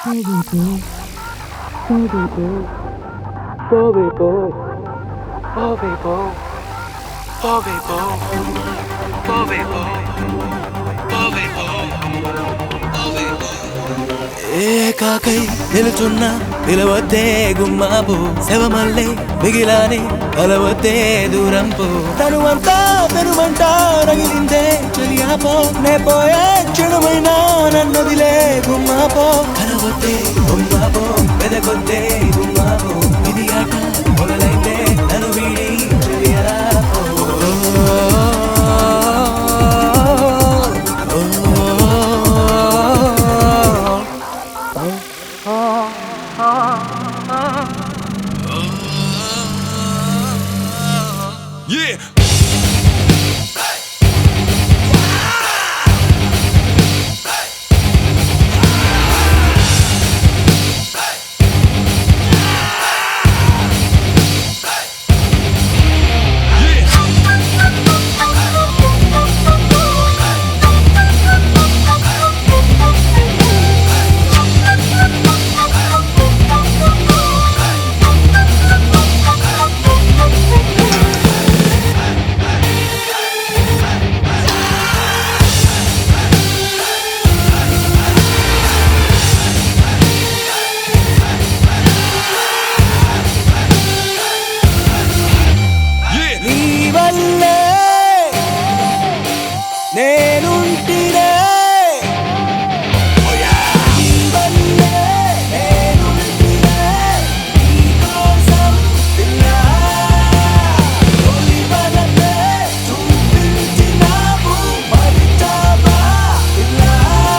ఏకాకై నిలుచున్న నిలవద్దే గుమ్మాపు శవమల్లే మిగిలాని కలవద్దే దూరం పో తనువంతా తనుమంటా రగిలిందే చెలియాపో నే పోయే క్షణమైనా నన్నదిలే గుమ్మాపో కలవద్దే గుమ్మాపో వెదకొద్దే గుమ్మాపో ఇది ఆట మొదలైతే నన్ను వీడి చెలియాపో Yeah. Yeah. నీ వల్లే నేనుంటినే నీ వల్లే నేనుంటినే నీకోసం పిల్లా తొలి వలపే చూపించినావు మరిచావా పిల్లా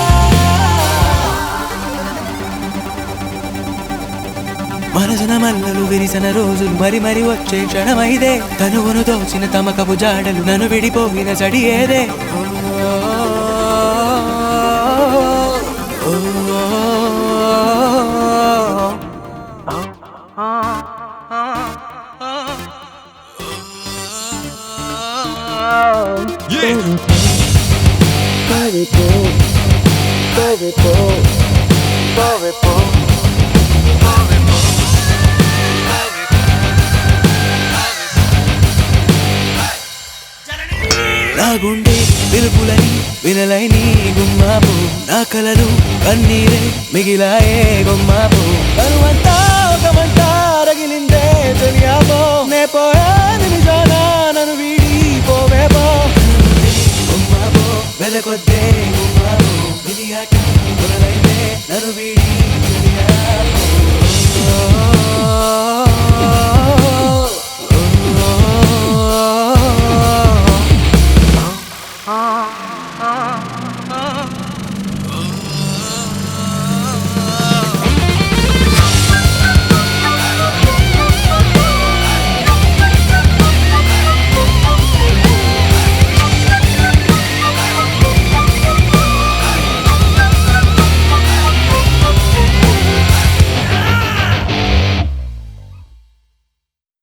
మనసున మల్లలు విరిసిన రోజులు మరి మరి వచ్చే క్షణమైదే తనువును దోచిన తమకపు జాడలు నన్ను విడిపోయిన చడి ఏదే Yeah. నా గుండె పిలుపులని వినలై నీ గుమ్మాపు నా కలలు కన్నీరే మిగిలాయే గుమ్మాపు కరువంతా ఒక మంట రగిలిందే తెలియాపో నే పోయా నిమిషాన నన్ను వీడి పోవే పో గుమ్మాపో వెలకొద్దే గుమ్మాపు విధి ఆట మొదలైతే నన్ను వీడి